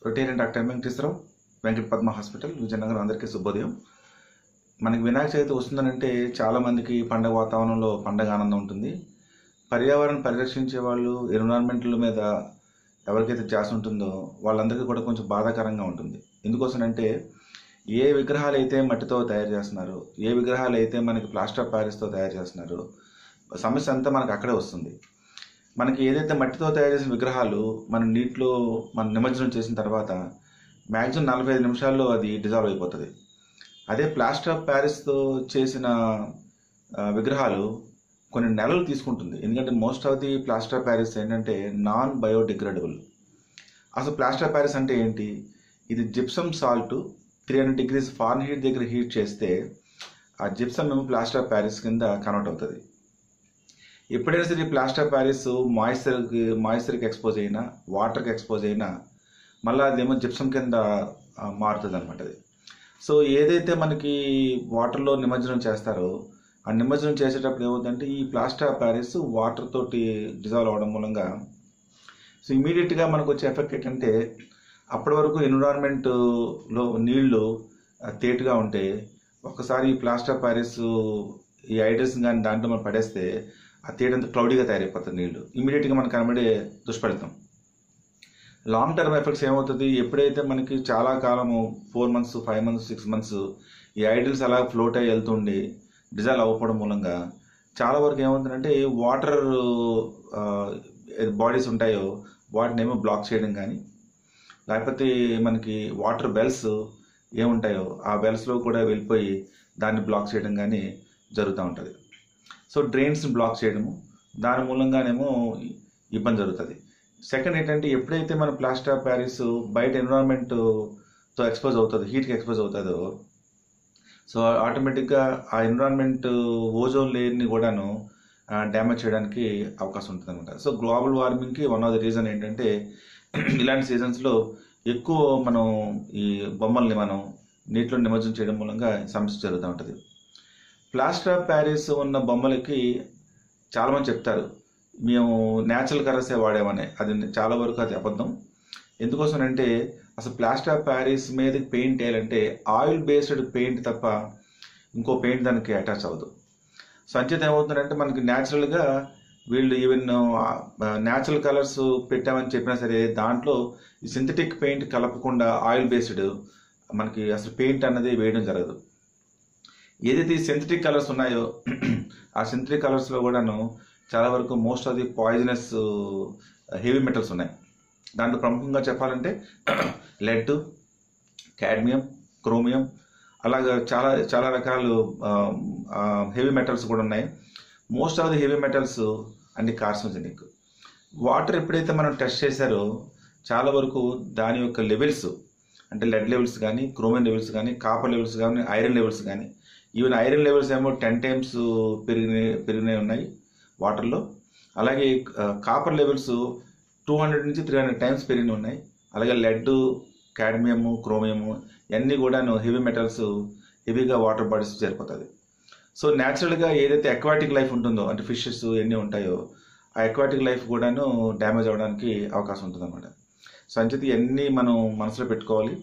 Rotarian doctor Venkateswararao Venkata Padma hospital Vizianagaram అందరికీ శుభోదయం మనకి వినాయక చవితి వస్తుందనంటే చాలామందికి పండగ వాతావరణంలో పండగ ఆనందం ఉంటుంది పర్యావరణం పరిరక్షించే వాళ్ళు ఎన్విరాన్మెంట్ల మీద ఎవరికైతే ధ్యాస ఉంటుందో వాళ్ళందరికీ కూడా కొంచెం బాధాకరంగా ఉంటుంది ఎందుకోసమంటే ఏ విగ్రహాలు అయితే మట్టితో తయారు చేస్తున్నారు ఏ విగ్రహాలు అయితే మనకి ప్లాస్టర్ ఆఫ్ ప్యారిస్తో తయారు చేస్తున్నారు సమస్య అంతా మనకు అక్కడే వస్తుంది మనకి ఏదైతే మట్టితో తయారు చేసిన విగ్రహాలు మనం నీటిలో మనం నిమజ్జనం చేసిన తర్వాత మ్యాక్సిమం నలభై ఐదు నిమిషాల్లో అది డిజాల్వ్ అయిపోతుంది అదే ప్లాస్టర్ ఆఫ్ ప్యారిస్తో చేసిన ఆ, విగ్రహాలు కొన్ని నెలలు తీసుకుంటుంది ఎందుకంటే most of the plaster of Paris ఏంటంటే నాన్ బయోడిగ్రేడబుల్ అసలు ప్లాస్టర్ ఆఫ్ ప్యారిస్ అంటే ఏంటి ఇది gypsum salt three hundred degrees Fahrenheit దగ్గర హీట్ చేస్తే ఆ జిప్సమ్ ఏమో ప్లాస్టర్ ఆఫ్ ప్యారిస్ కింద కన్వర్ట్ అవుతుంది ఎప్పుడైనా సరే ప్లాస్టర్ ఆఫ్ ప్యారిస్ మాయిశ్చర్కి మాయిశ్చర్కి ఎక్స్పోజ్ అయినా వాటర్కి ఎక్స్పోజ్ అయినా మళ్ళీ అదేమో జిప్సం కింద ఆ, మారుతుంది అనమాట అది సో ఏదైతే మనకి వాటర్లో నిమజ్జనం చేస్తారో ఆ నిమజ్జనం చేసేటప్పుడు ఏమవుతుందంటే ఈ ప్లాస్టర్ ఆఫ్ ప్యారిస్ వాటర్ తోటి డిజాల్వ్ అవడం మూలంగా సో ఇమీడియట్గా మనకు వచ్చే ఎఫెక్ట్ ఏంటంటే అప్పటి వరకు ఎన్విరాన్మెంట్లో నీళ్లు ఆ, తేటగా ఉంటే ఒకసారి ఈ ప్లాస్టర్ ఆఫ్ ప్యారిస్ ఈ ఐడల్స్ కానీ దాంట్లో మనం పడేస్తే ఆ తేటంతా క్లౌడీగా తయారైపోతుంది నీళ్లు ఇమీడియట్గా మనకు కనబడే దుష్ఫలితం లాంగ్ టర్మ్ ఎఫెక్ట్స్ ఏమవుతుంది ఎప్పుడైతే మనకి చాలా కాలము four months five months six months ఈ ఐడిల్స్ అలా ఫ్లోట్ అయ్యి వెళ్తుండి డిజాల్వ్ అవ్వకపోవడం మూలంగా చాలా వరకు ఏమవుతుందంటే వాటర్ బాడీస్ ఉంటాయో వాటిని ఏమో బ్లాక్ చేయడం కానీ లేకపోతే మనకి వాటర్ బెల్స్ ఏముంటాయో ఆ బెల్స్లో కూడా వెళ్ళిపోయి దాన్ని బ్లాక్ చేయడం కానీ జరుగుతూ ఉంటుంది సో డ్రైన్స్ని బ్లాక్ చేయడము దాని మూలంగానేమో ఇబ్బంది జరుగుతుంది సెకండ్ ఏంటంటే ఎప్పుడైతే మన ప్లాస్టర్ ఆఫ్ ప్యారిస్ బయట ఎన్విరాన్మెంట్తో ఎక్స్పోజ్ అవుతుందో హీట్కి ఎక్స్పోజ్ అవుతుందో సో ఆటోమేటిక్గా ఆ ఎన్విరాన్మెంట్ ఓజోన్ లేయర్ని కూడాను డ్యామేజ్ చేయడానికి అవకాశం ఉంటుంది అనమాట సో గ్లోబల్ వార్మింగ్కి వన్ ఆఫ్ ద రీజన్ ఏంటంటే ఇలాంటి సీజన్స్లో ఎక్కువ మనం ఈ బొమ్మల్ని మనం నీటిలో నిమజ్జనం చేయడం మూలంగా సమస్య జరుగుతూ ఉంటుంది ప్లాస్టర్ ఆఫ్ ప్యారిస్ ఉన్న బొమ్మలకి చాలామంది చెప్తారు మేము న్యాచురల్ కలర్సే వాడామని అది చాలా వరకు అది అబద్ధం ఎందుకోసం అంటే అసలు ప్లాస్టర్ ఆఫ్ ప్యారిస్ మీద పెయింట్ వేయాలంటే ఆయిల్ బేస్డ్ పెయింట్ తప్ప ఇంకో పెయింట్ దానికి అటాచ్ అవ్వదు సో అంచేత ఏమవుతుందంటే మనకి న్యాచురల్గా వీళ్ళు ఈవెన్ న్యాచురల్ కలర్స్ పెట్టామని చెప్పినా సరే దాంట్లో ఈ సింథటిక్ పెయింట్ కలపకుండా ఆయిల్ బేస్డ్ మనకి అసలు పెయింట్ అన్నది వేయడం జరగదు ఏదైతే ఈ సింథటిక్ కలర్స్ ఉన్నాయో ఆ సింథటిక్ కలర్స్లో కూడాను చాలా వరకు most of the poisonous heavy metals ఉన్నాయి దాంట్లో ప్రముఖంగా చెప్పాలంటే లెడ్ కాడ్మియం క్రోమియం అలాగా చాలా చాలా రకాలు హెవీ మెటల్స్ కూడా ఉన్నాయి most of the heavy metals అన్ని కార్సినోజెనిక్ వాటర్ ఎప్పుడైతే మనం టెస్ట్ చేశారో చాలా వరకు దాని యొక్క లెవెల్స్ అంటే లెడ్ లెవెల్స్ కానీ క్రోమియం లెవెల్స్ కానీ కాపర్ లెవెల్స్ కానీ ఐరన్ లెవెల్స్ కానీ ఈవెన్ ఐరన్ లెవెల్స్ ఏమో టెన్ టైమ్స్ పెరిగినాయి పెరిగినాయి ఉన్నాయి వాటర్లో అలాగే కాపర్ లెవెల్స్ టూ హండ్రెడ్ నుంచి త్రీ హండ్రెడ్ టైమ్స్ పెరిగి ఉన్నాయి అలాగే లెడ్ కాడ్మియము క్రోమియము ఇవన్నీ కూడాను హెవీ మెటల్స్ హెవీగా వాటర్ బాడీస్ చేరిపోతుంది సో న్యాచురల్గా ఏదైతే అక్వాటిక్ లైఫ్ ఉంటుందో అంటే ఫిషెస్ ఎన్ని ఉంటాయో ఆ అక్వాటిక్ లైఫ్ కూడాను డ్యామేజ్ అవ్వడానికి అవకాశం ఉంటుంది అనమాట సో అంచేది ఇవన్నీ మనం మనసులో పెట్టుకోవాలి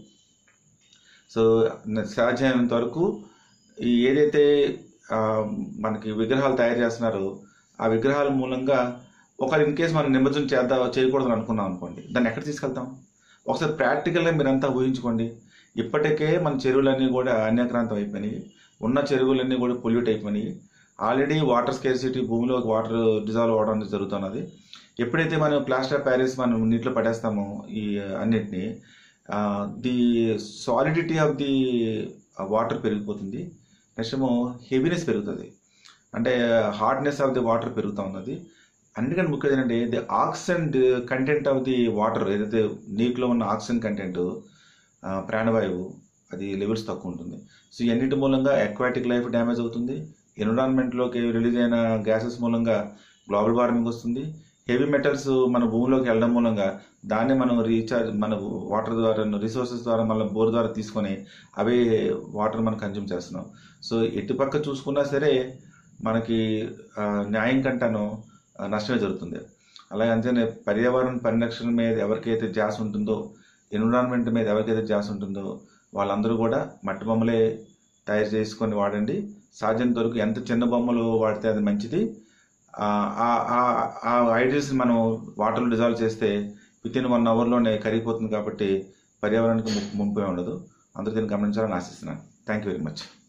సో సాధ్యమైనంత వరకు ఈ ఏదైతే ఆ, మనకి విగ్రహాలు తయారు చేస్తున్నారో ఆ విగ్రహాల మూలంగా ఒకరు ఇన్ కేసు మనం నిమజ్జనం చేద్దాం చేయకూడదని అనుకున్నాం అనుకోండి దాన్ని ఎక్కడ తీసుకెళ్తాం ఒకసారి ప్రాక్టికల్గా మీరంతా ఊహించుకోండి ఇప్పటికే మన చెరువులన్నీ కూడా అన్యక్రాంతం అయిపోయినాయి ఉన్న చెరువులన్నీ కూడా పొల్యూట్ అయిపోయినాయి ఆల్రెడీ వాటర్ స్కేర్సిటీ భూమిలోకి వాటర్ డిజాల్వ్ అవడం అనేది జరుగుతున్నది ఎప్పుడైతే మనం ప్లాస్టర్ ఆఫ్ ప్యారిస్ మనం నీటిలో పడేస్తామో ఈ అన్నిటిని the solidity of the water పెరిగిపోతుంది నెక్స్ట్ ఏమో హెవీనెస్ పెరుగుతుంది అంటే హార్డ్నెస్ ఆఫ్ ది వాటర్ పెరుగుతూ ఉన్నది అన్నిటికంటే ముఖ్యం ఏంటంటే the oxygen content of the water ఏదైతే నీటిలో ఉన్న ఆక్సిజన్ కంటెంట్ ప్రాణవాయువు అది లెవెల్స్ తక్కువ ఉంటుంది సో ఇవన్నిటి మూలంగా అక్వాటిక్ లైఫ్ డ్యామేజ్ అవుతుంది ఎన్విరాన్మెంట్లోకి రిలీజ్ అయిన గ్యాసెస్ మూలంగా గ్లోబల్ వార్మింగ్ వస్తుంది హెవీ మెటల్స్ మన భూమిలోకి వెళ్ళడం మూలంగా దాన్ని మనం రీఛార్జ్ మన వాటర్ ద్వారా రిసోర్సెస్ ద్వారా మళ్ళీ బోర్ ద్వారా తీసుకొని అవే వాటర్ మనం కన్జ్యూమ్ చేస్తున్నాం సో ఎటుపక్క చూసుకున్నా సరే మనకి ఆ, న్యాయం కంటాను ఆ, నష్టమే జరుగుతుంది అలాగే అంతేనే పర్యావరణ పరిరక్షణ మీద ఎవరికైతే ధ్యాస ఉంటుందో ఎన్విరాన్మెంట్ మీద ఎవరికైతే ధ్యాస ఉంటుందో వాళ్ళందరూ కూడా మట్టి బొమ్మలే తయారు చేసుకొని వాడండి సాధ్యంత వరకు ఎంత చిన్న బొమ్మలు వాడితే అది మంచిది ఆ ఆ- ఆ- ఆ ఐడియల్స్ని మనం వాటర్లో డిజాల్వ్ చేస్తే విత్ ఇన్ వన్ అవర్లోనే కరిగిపోతుంది కాబట్టి పర్యావరణానికి ము- ముంపే ఉండదు అందరూ దీన్ని గమనించాలని ఆశిస్తున్నాను థ్యాంక్ యూ వెరీ మచ్